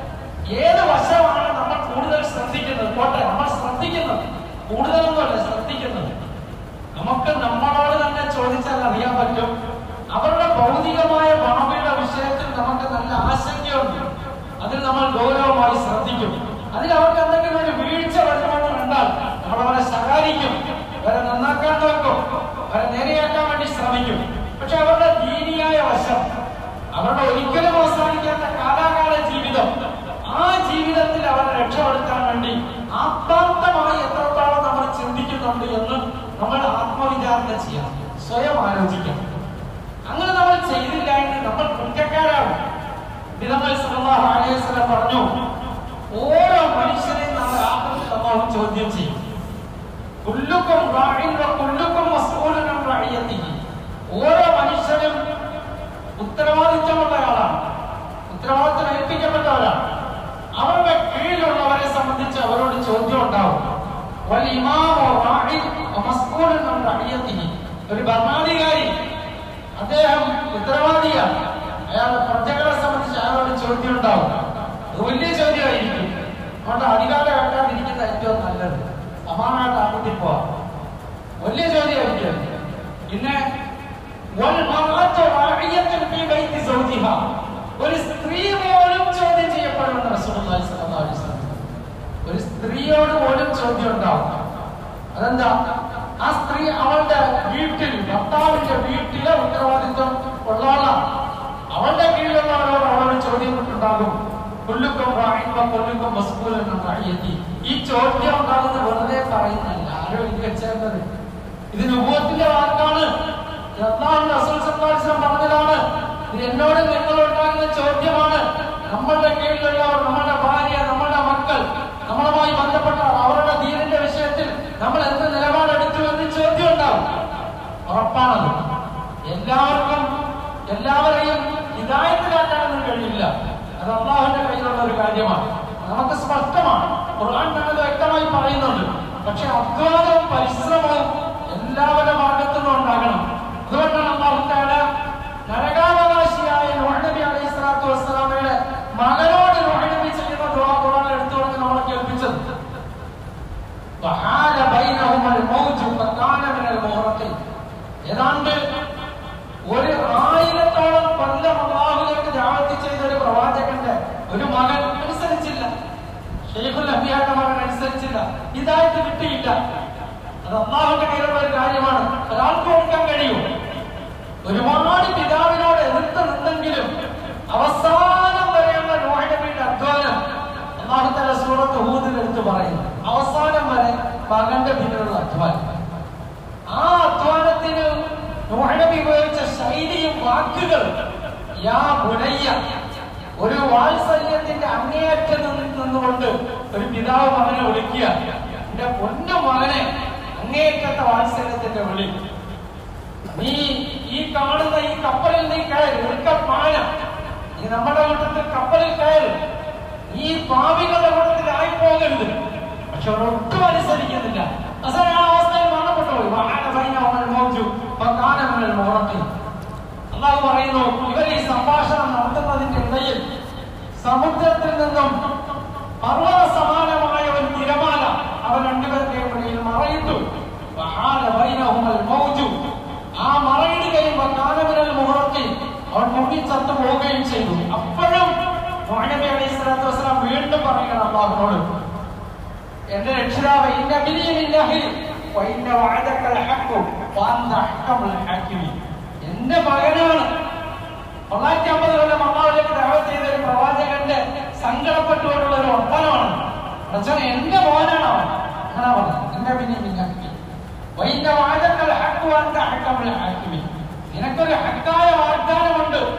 ഏത് വശമാണ് നമ്മൾ കൂടുതൽ ശ്രദ്ധിക്കുന്നത് പോട്ടെ നമ്മൾ ശ്രദ്ധിക്കുന്നത് കൂടുതലൊന്നുമല്ല ശ്രദ്ധിക്കുന്നത് നമുക്ക് നമ്മളോട് തന്നെ ചോദിച്ചാൽ അറിയാൻ പറ്റും അവരുടെ ഭൗതികമായ ഭാവിയുടെ വിഷയത്തിൽ നമുക്ക് നല്ല ആശങ്കയുണ്ട് അതിൽ നമ്മൾ ഗൗരവമായി ശ്രദ്ധിക്കും അതിൽ അവർക്ക് എന്തെങ്കിലും ഒരു വീഴ്ച വരുമെന്ന് കണ്ടാൽ നമ്മൾ അവരെ സഹായിക്കും അവരെ നന്നാക്കാൻ നോക്കും അവരെ നേരെയാക്കാൻ വേണ്ടി ശ്രമിക്കും പക്ഷെ അവരുടെ ദീനിയായ വശം അവരുടെ ഒരിക്കലും അവസാനിക്കാത്ത കാലാകാല ജീവിതം ആ ജീവിതത്തിൽ അവരെ രക്ഷപ്പെടുത്താൻ വേണ്ടി ആത്മാർത്ഥമായി എത്രത്തോളം നമ്മൾ ചിന്തിക്കുന്നുണ്ട് എന്ന് നമ്മൾ ആത്മവിചാരണ ചെയ്യാം സ്വയം ആലോചിക്കാം അങ്ങനെ നമ്മൾ ചെയ്തില്ല എന്ന് നമ്മൾ കുറ്റക്കാരാണ് വിധങ്ങൾ സല്ലല്ലാഹു അലൈഹി വസല്ലം പറഞ്ഞു ഓരോ മനുഷ്യരെയും നമ്മൾ ആത്മത്തിൽ അള്ളാഹു ചോദ്യം ചെയ്യും കുല്ലുക്കും റാഇൻ വ കുല്ലുക്കും മസ്ഊലുൻ അൻ റഅയത്തിഹി ഓരോ മനുഷ്യനും ഉത്തരവാദിത്തമുള്ള ആളാണ് ഉത്തരവാദിത്തം ഏൽപ്പിക്കപ്പെട്ടവരാണ് അവരുടെ കീഴിലുള്ളവരെ സംബന്ധിച്ച് അവരോട് ചോദ്യം ഉണ്ടാവും വൽ ഇമാമു റാഇൻ വ മസ്ഊലുൻ അൻ റഅയത്തിഹി ഒരു ഭരണാധികാരി അദ്ദേഹം ഉത്തരവാദിയാണ് അയാളുടെ പ്രജകളെ സംബന്ധിച്ച് അയാളോട് ചോദ്യം ഉണ്ടാവും അത് വലിയ ചോദ്യമായിരിക്കും അതുകൊണ്ട് അധികാരം വെക്കാതിരിക്കുന്ന ഏറ്റവും നല്ലത് സമാനമായിട്ട് ആകുട്ടി പോവാം വലിയ ചോദ്യമായിരിക്കും പിന്നെ വൽമറഅത്തു റാഇയത്തുൻ ഫീ ബൈത്തി സൗജിഹാ. ഒരു സ്ത്രീ പോലും ചോദ്യം ചെയ്യപ്പെടുമെന്ന് റസൂലുള്ളാഹി സ്വല്ലല്ലാഹു അലൈഹി വസല്ലം ഒരു സ്ത്രീയോട് പോലും ചോദ്യം ഉണ്ടാവും അതെന്താ ആ സ്ത്രീ അവളുടെ വീട്ടിൽ ഭർത്താവിന്റെ വീട്ടിലെ ഉത്തരവാദിത്വം ഉള്ളവളാണ് അവളുടെ കീഴിലുള്ളവരോട് അവളോട് ചോദ്യം ഉണ്ടാകും കൊല്ലുക്കം വായിക്കുമ്പോ കൊല്ലുക്കം മസ്കൂലൻ എത്തി ഈ ചോദ്യം ഉണ്ടാകുന്ന വെറുതെ പറയുന്നല്ല ആരോ ഇത് വെച്ചേണ്ടത് ഇത് നുഭവത്തിന്റെ വാക്കാണ് ഇത് അള്ളാഹുവിന്റെ റസൂൽ സല്ലല്ലാഹു അലൈഹി വസല്ലം പറഞ്ഞതാണ് ഇത് എന്നോട് നിങ്ങൾ ഉണ്ടാകുന്ന ചോദ്യമാണ് നമ്മളുടെ കീഴിലുള്ളവർ നമ്മുടെ ഭാര്യ നമ്മുടെ മക്കൾ നമ്മളുമായി ബന്ധപ്പെട്ട അവരുടെ ദീനിന്റെ വിഷയത്തിൽ നമ്മൾ എന്ത് നിലപാടെടുത്തു എന്ന് ചോദ്യം ഉണ്ടാവും ഉറപ്പാണത് എല്ലാവർക്കും എല്ലാവരെയും ഹിദായത്തിലാക്കാനൊന്നും കഴിയില്ല അത് അള്ളാഹുവിന്റെ കയ്യിലുള്ള ഒരു കാര്യമാണ് നമുക്ക് സ്പഷ്ടമാണ് ഖുർആൻ തന്നെ അത് വ്യക്തമായി പറയുന്നുണ്ട് പക്ഷെ അധ്വാനവും പരിശ്രമവും എല്ലാവരുടെ ഭാഗത്തുനിന്നും ഉണ്ടാകണം അതുകൊണ്ടാണ് അള്ളാഹു താല നരകാവകാശിയായ നൂഹ് നബി അലൈഹി സ്വലാത്തു വസ്സലാമയുടെ മകനോട് നൂഹ് നബി ചെയ്യുന്ന ദുആ ഖുർആൻ എടുത്തുകൊണ്ട് നമ്മളെ കേൾപ്പിച്ചത് وحال بينهما الموج فكان من المغرقين ഏതാണ്ട് ഒരു ആയിരത്തോളം കൊല്ലം അള്ളാഹുലേക്ക് ദാവത്ത് ചെയ്ത ഒരു പ്രവാചകന്റെ ഒരു മകൻ അനുസരിച്ചില്ല ഷെയ്ഖുൽ അബിയാന്റെ മകൻ അനുസരിച്ചില്ല ഇതായിട്ട് കിട്ടിയില്ല അത് അള്ളാഹുന്റെ കയ്യിലുള്ള ഒരു കാര്യമാണ് ഒരാൾക്ക് കൊടുക്കാൻ കഴിയും ഒരുപാട് പിതാവിനോട് എതിർത്ത് നിന്നെങ്കിലും അവസാനം വരെയുള്ള നോഹനബിയുടെ അധ്വാനം അള്ളാഹുത്തല സൂറത്ത് ഹൂദിൽ എടുത്ത് പറയുന്നു അവസാനം വരെ മകന്റെ പിന്നിലുള്ള അധ്വാനം ആ അധ്വാനത്തിന് നോഹനബി ഉപയോഗിച്ച ശൈലിയും വാക്കുകൾ യാ ബുനയ്യ ഒരു വാത്സല്യത്തിന്റെ അങ്ങേയറ്റം നിന്ന് നിന്നുകൊണ്ട് ഒരു പിതാവ് മകനെ വിളിക്കുക എന്റെ പൊന്നു മകനെ അങ്ങേയറ്റത്തെ വാത്സല്യത്തിന്റെ വിളി നീ ഈ കാണുന്ന ഈ കപ്പലിൽ നീ കയറി ഒരുക്ക പാന നീ നമ്മുടെ കൂട്ടത്തിൽ കപ്പലിൽ കയറി നീ പാവികളുടെ കൂട്ടത്തിൽ ആയി പോകരുത് പക്ഷെ അവർ ഒട്ടും അനുസരിക്കുന്നില്ല അവസാനം ആ അവസ്ഥയിൽ മരണപ്പെട്ടു പോയി വഹാന ബൈനഹുമൽ മൗജു ഫകാന മിനൽ മുഗ്റഖീൻ. അള്ളാഹു പറയുന്നു ഇവർ ഈ സംഭാഷണം നടത്തുന്നതിന്റെ ഇടയിൽ സമുദ്രത്തിൽ നിന്നും പർവ്വത സമാനമായ ഒരു തിരമാല അവർ രണ്ടുപേരുടെയും ഇടയിൽ മറയിട്ടു വഹാന ബൈനഹുമൽ മൗജു. ആ മറയിടുകയും കാനമിനൽ മുഹറത്തിൽ അവൻ മുങ്ങി ചത്തു പോവുകയും ചെയ്തു അപ്പോഴും മുഹമ്മദ് നബി അലൈഹി സ്വലാത്തു വസ്സലാം വീണ്ടും പറയുകയാണ് അള്ളാഹുനോട് എന്റെ രക്ഷിതാവ് ഇന്ന ബിലിയിലില്ലാഹി വഇന്ന വഅദക ലഹഖു വഅന്ത അഹ്കമുൽ ഹാക്കിമീൻ എന്റെ മകനാണ് തൊള്ളായിരത്തി അമ്പത് കൊല്ലം അള്ളാഹുലേക്ക് ദഅവത്ത് ചെയ്ത ഒരു പ്രവാചകന്റെ സങ്കടപ്പെട്ടുകൊണ്ടുള്ള ഒരു വർത്തനമാണ് പ്രശ്നം എന്റെ മോനാണ് അവൻ അങ്ങനെ പറഞ്ഞു എന്റെ ബിലിയിലില്ലാഹി വഇന്ന വഅദക ലഹഖു വഅന്ത അഹ്കമുൽ ഹാക്കിമീൻ നിനക്കൊരു ഹക്കായ വാഗ്ദാനമുണ്ട്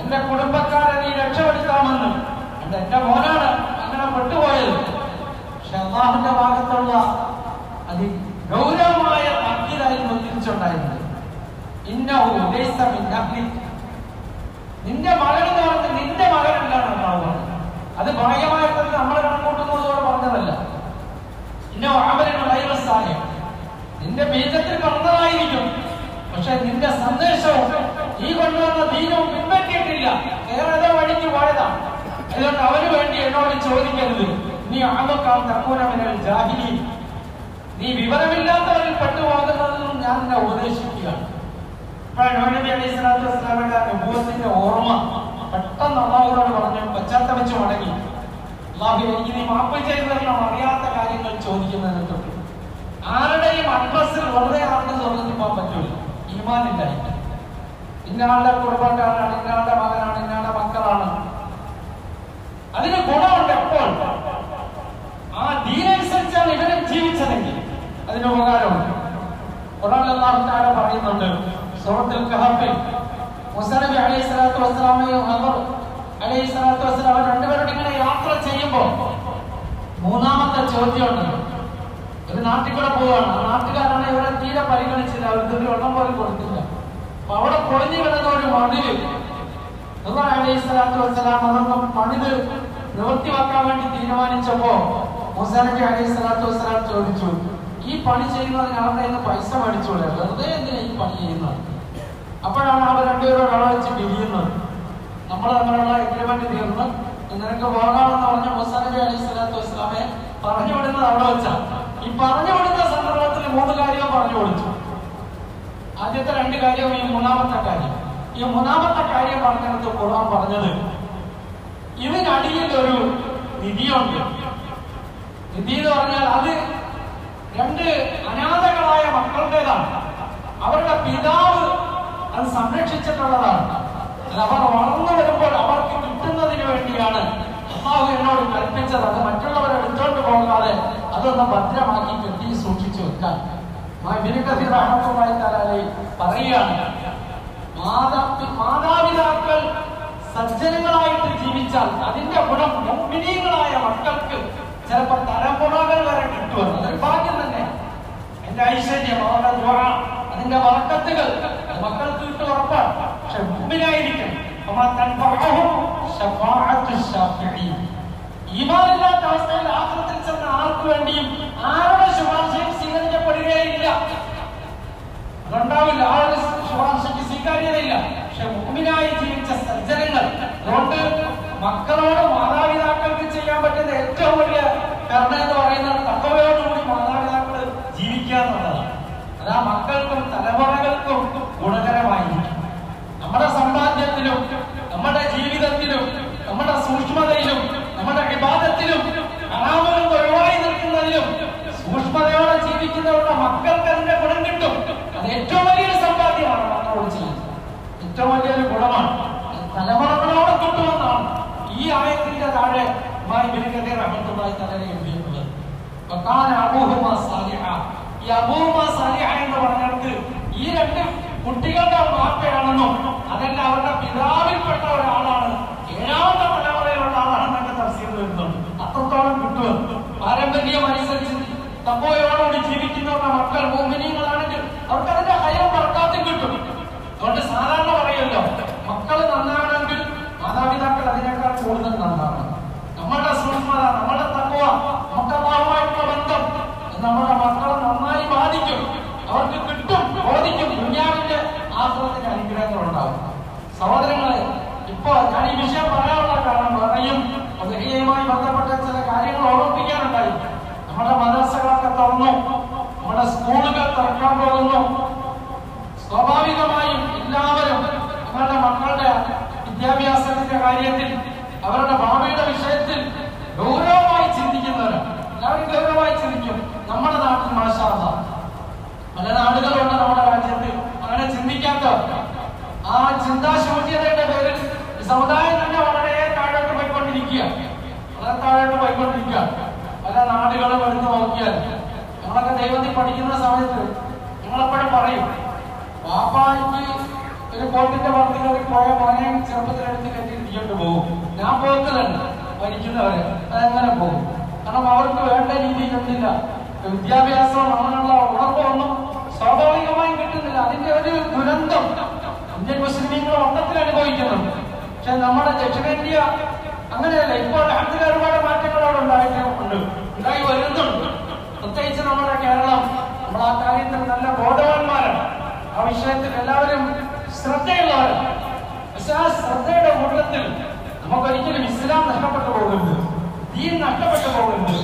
എന്റെ കുടുംബക്കാരെ നീ രക്ഷപ്പെടുത്താമെന്ന് അത് എന്റെ മോനാണ് അങ്ങനെ പെട്ടുപോയത് പക്ഷെ അള്ളാഹുന്റെ ഭാഗത്തുള്ള അതി ഗൗരവമായ താക്കീതായിരുന്നു തിരിച്ചുണ്ടായിരുന്നത് ഇന്നഹു ലൈസ മിൻ അഹ്ലിക്. നിന്റെ മകൻ എന്ന് പറഞ്ഞത് നിന്റെ മകനല്ലാണ് ഉണ്ടാവുന്നത് അത് ബാഹ്യമായിട്ട് നമ്മൾ കണക്കൂട്ടുന്നതോടെ പറഞ്ഞതല്ല ഇന്ന ആമരങ്ങൾ സായം നിന്റെ ബീജത്തിൽ പറഞ്ഞതായിരിക്കും പക്ഷെ നിന്റെ സന്ദേശവും ഈ കൊണ്ടുവന്ന ദീനവും പിൻപറ്റിയിട്ടില്ല വേറെ ഏതോ വഴിക്ക് പോയതാണ് അതുകൊണ്ട് അവന് വേണ്ടി എന്നോട് ചോദിക്കരുത് നീ ആമക്കാൻ തക്കൂനവനൽ ജാഹിലി നീ വിവരമില്ലാത്തവരിൽ പെട്ടുപോകുന്നതിൽ നിന്നും ഞാൻ നിന്നെ ഉപദേശിക്കുകയാണ് ഇപ്പോഴാണ് നബി നബി അലൈഹി സ്വലാത്തു വസ്സലാമയുടെ അനുഭവത്തിന്റെ ഓർമ്മ പെട്ടെന്ന് അള്ളാഹുവിനോട് പറഞ്ഞു പശ്ചാത്തപിച്ചു മടങ്ങി അള്ളാഹു എനിക്ക് നീ മാപ്പ് ചെയ്തു തരണം അറിയാത്ത കാര്യങ്ങൾ ചോദിക്കുന്നതിനെ തൊട്ട് ആരുടെയും അഡ്രസ്സിൽ വെറുതെ ആർക്കും സ്വർഗത്തിൽ പോകാൻ പറ്റൂല ഈമാനില്ലായി ഇന്നാളുടെ കുടുംബക്കാരാണ് ഇന്നാളുടെ മകനാണ് ഇന്നാളുടെ മക്കളാണ് അതിന് ഗുണമുണ്ട് എപ്പോൾ ആ ദീനനുസരിച്ചാണ് ഇവരും ജീവിച്ചതെങ്കിൽ അതിന് ഉപകാരമുണ്ട് ഖുർആനിൽ അല്ലാഹു തആല പറയുന്നുണ്ട് സൂറത്തുൽ കഹഫിൽ മൂസ നബി അലൈഹി സ്വലാത്തു വസ്സലാമയും ഹദർ അലൈഹി സ്വലാത്തു വസ്സലാം രണ്ടുപേരും ഇങ്ങനെ യാത്ര ചെയ്യുമ്പോൾ മൂന്നാമത്തെ ചോദ്യമുണ്ട് ഒരു നാട്ടിൽ കൂടെ പോവാണ് ആ നാട്ടുകാരാണ് ഇവരെ തീരെ പരിഗണിച്ചില്ല അവർ തുള്ളി വെള്ളം പോലും കൊടുത്തില്ല അപ്പൊ അവിടെ പൊളിഞ്ഞു കിടന്ന ഒരു മതില് ഹദർ അലൈഹി സ്വലാത്തു വസ്സലാം അതൊന്നും പണിത് നിവർത്തി വെക്കാൻ വേണ്ടി തീരുമാനിച്ചപ്പോ മൂസ നബി അലൈഹി സ്വലാത്തു വസ്സലാം ചോദിച്ചു ഈ പണി ചെയ്യുന്നതിന് അവരുടെ കയ്യിൽ നിന്ന് പൈസ മേടിച്ചൂടെ വെറുതെ എന്തിനാ ഈ പണി ചെയ്യുന്നത് അപ്പോഴാണ് അവർ രണ്ടുപേരും അവിടെ വെച്ച് പിരിയുന്നത് നമ്മൾ തമ്മിലുള്ള എഗ്രിമെന്റ് തീർന്ന് നിനക്ക് പോകാമെന്ന് പറഞ്ഞ മൂസാ നബി അലൈഹി സ്വലാത്തു വസ്സലാമെ പറഞ്ഞു വിടുന്നത് അവിടെ വെച്ചാ ഈ പറഞ്ഞു വിടുന്ന സന്ദർഭത്തിൽ മൂന്ന് കാര്യം പറഞ്ഞു കൊടുത്തു ആദ്യത്തെ രണ്ട് കാര്യവും ഈ മൂന്നാമത്തെ കാര്യം ഈ മൂന്നാമത്തെ കാര്യം പറഞ്ഞിടത്ത് ഖുർആൻ പറഞ്ഞത് ഇതിനടിയിൽ ഒരു നിധിയുണ്ട് നിധി എന്ന് പറഞ്ഞാൽ അത് രണ്ട് അനാഥകളായ മക്കളുടേതാണ് അവരുടെ പിതാവ് അത് സംരക്ഷിച്ചിട്ടുള്ളതാണ് അത് അവർ വളർന്നു വരുമ്പോൾ അവർക്ക് കിട്ടുന്നതിന് വേണ്ടിയാണ് അള്ളാഹു എന്നോട് കൽപ്പിച്ചത് അത് മറ്റുള്ളവർ എടുത്തോണ്ട് പോകാതെ അതൊന്ന് ഭദ്രമാക്കി കെട്ടി സൂക്ഷിച്ചു വെക്കാൻ റഹ്മത്തുള്ളാഹി തആല പറയുകയാണ് മാതാ മാതാപിതാക്കൾ സജ്ജനങ്ങളായിട്ട് ജീവിച്ചാൽ അതിന്റെ ഗുണം മുഗ്മിനീകളായ മക്കൾക്ക് ചിലപ്പോൾ തലമുറകൾ വരെ കിട്ടുമെന്ന് അതൊരു ഭാഗ്യം തന്നെ എന്റെ ഐശ്വര്യം അവരുടെ ദ്വാര അതിന്റെ വർക്കത്തുകൾ അത് മക്കൾക്ക് കിട്ടും ഉറപ്പാണ് പക്ഷെ മുമ്പിലായിരിക്കും ഈമാനില്ലാത്ത അവസ്ഥയിൽ ആശ്രത്തിൽ ചെന്ന ആർക്ക് വേണ്ടിയും ആരുടെ ശുപാർശയും സ്വീകരിക്കപ്പെടുകയില്ല അതുണ്ടാവില്ല ആരുടെ ശുപാർശയ്ക്ക് സ്വീകാര്യതയില്ല പക്ഷെ മുമ്പിനായി ജീവിച്ച സജ്ജനങ്ങൾ അതുകൊണ്ട് മക്കളോട് മാതാപിതാക്കൾക്ക് ചെയ്യാൻ പറ്റുന്ന ഏറ്റവും വലിയ കരുണ എന്ന് പറയുന്നത് തക്കവയോടുകൂടി മാതാപിതാക്കൾ ജീവിക്കുക എന്നുള്ളതാണ് അത് ആ മക്കൾക്കും തലമുറകൾക്കും ഗുണകരമായിരിക്കും നമ്മുടെ സമ്പാദ്യത്തിലും നമ്മുടെ ജീവിതത്തിലും നമ്മുടെ സൂക്ഷ്മതയിലും നമ്മുടെ വിവാദത്തിലും അനാമലും ഒഴിവായി നിൽക്കുന്നതിലും സൂക്ഷ്മതയോടെ ജീവിക്കുന്നവരുടെ മക്കൾക്ക് അതിന്റെ ഗുണം കിട്ടും അത് ഏറ്റവും വലിയൊരു സമ്പാദ്യമാണ് മക്കളോട് ചെയ്യുന്നത് ഏറ്റവും വലിയൊരു ഗുണമാണ് അത് തലമുറകളോട് കിട്ടുമെന്നാണ് ഈ ആയത്തിന്റെ താഴെ ഇമാം ഇബ്നു കതീർ റഹ്മത്തുള്ളാഹി തആല എഴുതിയിട്ടുള്ളത് വകാന അബൂഹുമാ സാലിഹ ഈ അബൂഹുമാ സാലിഹ എന്ന് പറഞ്ഞിടത്ത് ഈ രണ്ട് കുട്ടികളുടെ വാപ്പയാണെന്നും അതല്ല അവരുടെ പിതാവിൽപ്പെട്ട ഒരാളാണ് ഏഴാമത്തെ തലമുറയിലുള്ള ആളാണെന്നൊക്കെ തഫ്സീർ വരുന്നുണ്ട് അത്രത്തോളം കിട്ടും പാരമ്പര്യം അനുസരിച്ച് തപ്പോയോടുകൂടി ജീവിക്കുന്നവരുടെ മക്കൾ മോഹിനികളാണെങ്കിൽ അവർക്ക് അതിന്റെ ഹയം പറക്കാത്തും കിട്ടും അതുകൊണ്ട് സാധാരണ പറയല്ലോ മക്കൾ നന്നാണെങ്കിൽ മാതാപിതാക്കൾ അതിനേക്കാൾ കൂടുതൽ നന്നാണ് നമ്മുടെ സൂക്ഷ്മത നമ്മുടെ തത്വ നമ്മുടെ അള്ളാഹുമായിട്ടുള്ള ബന്ധം ഇത് നമ്മുടെ മക്കളെ നന്നായി ബാധിക്കും അവർക്ക് കിട്ടും ബോധിക്കും ദുനിയാവിന്റെ ആശ്രമത്തിന്റെ അനുഗ്രഹങ്ങൾ ഉണ്ടാവും സഹോദരങ്ങളെ ഇപ്പോ ഞാൻ ഈ വിഷയം പറയാനുള്ള കാരണം പറയും അതുമായി ബന്ധപ്പെട്ട ചില കാര്യങ്ങൾ ഓർമ്മിപ്പിക്കാനുണ്ടായി നമ്മുടെ മദ്രസകളൊക്കെ തുറന്നു നമ്മുടെ സ്കൂളുകൾ തുറക്കാൻ പോകുന്നു സ്വാഭാവികമായും എല്ലാവരും അവരുടെ മക്കളുടെ വിദ്യാഭ്യാസത്തിന്റെ കാര്യത്തിൽ അവരുടെ ഭാവിയുടെ വിഷയത്തിൽ ഗൗരവമായി ചിന്തിക്കുന്നവരാണ് എല്ലാവരും ഗൗരവമായി ചിന്തിക്കും നമ്മുടെ നാട്ടിൽ മാഷാദ പല നാടുകളുണ്ട് നമ്മുടെ രാജ്യത്ത് അങ്ങനെ ചിന്തിക്കാത്തവർ ആ ചിന്താശൂന്യതയുടെ പേരിൽ ഈ സമുദായം തന്നെ വളരെ താഴോട്ട് പോയിക്കൊണ്ടിരിക്കുക വളരെ താഴോട്ട് പോയിക്കൊണ്ടിരിക്കുക പല നാടുകളും എടുത്തു നോക്കിയാൽ ഞങ്ങളൊക്കെ ദൈവത്തിൽ പഠിക്കുന്ന സമയത്ത് ഞങ്ങളെപ്പോഴും പറയും പാപ്പായ്ക്ക് ഒരു ബോട്ടിന്റെ പുറത്ത് കയറി പോയ മോനെ ചെറുപ്പത്തിലെടുത്ത് കെട്ടിയിരിക്കൊണ്ട് പോകും ഞാൻ പോക്കുന്നുണ്ട് മരിക്കുന്നവരെ അതങ്ങനെ പോകും കാരണം അവർക്ക് വേണ്ട രീതിയിലൊന്നില്ല വിദ്യാഭ്യാസം അങ്ങനെയുള്ള ഉണർവൊന്നും സ്വാഭാവികമായും കിട്ടുന്നില്ല അതിന്റെ ഒരു ദുരന്തം ഇന്ത്യൻ മുസ്ലിമീങ്ങൾ മൊത്തത്തിൽ അനുഭവിക്കുന്നുണ്ട് പക്ഷെ നമ്മുടെ ദക്ഷിണേന്ത്യ അങ്ങനെയല്ല ഇപ്പോൾ അതിൽ ഒരുപാട് മാറ്റങ്ങൾ അവിടെ ഉണ്ടായിട്ടുണ്ട് ഉണ്ടായി വരുന്നുണ്ട് പ്രത്യേകിച്ച് നമ്മുടെ കേരളം നമ്മൾ ആ കാര്യത്തിൽ നല്ല ബോധവാന്മാരാണ് ആ വിഷയത്തിൽ എല്ലാവരും ശ്രദ്ധയുള്ളവരാണ് പക്ഷെ ആ ശ്രദ്ധയുടെ കൂട്ടത്തിൽ നമുക്കൊരിക്കലും ഇസ്ലാം നഷ്ടപ്പെട്ടു പോകരുത് ദീൻ നഷ്ടപ്പെട്ടു പോകരുത്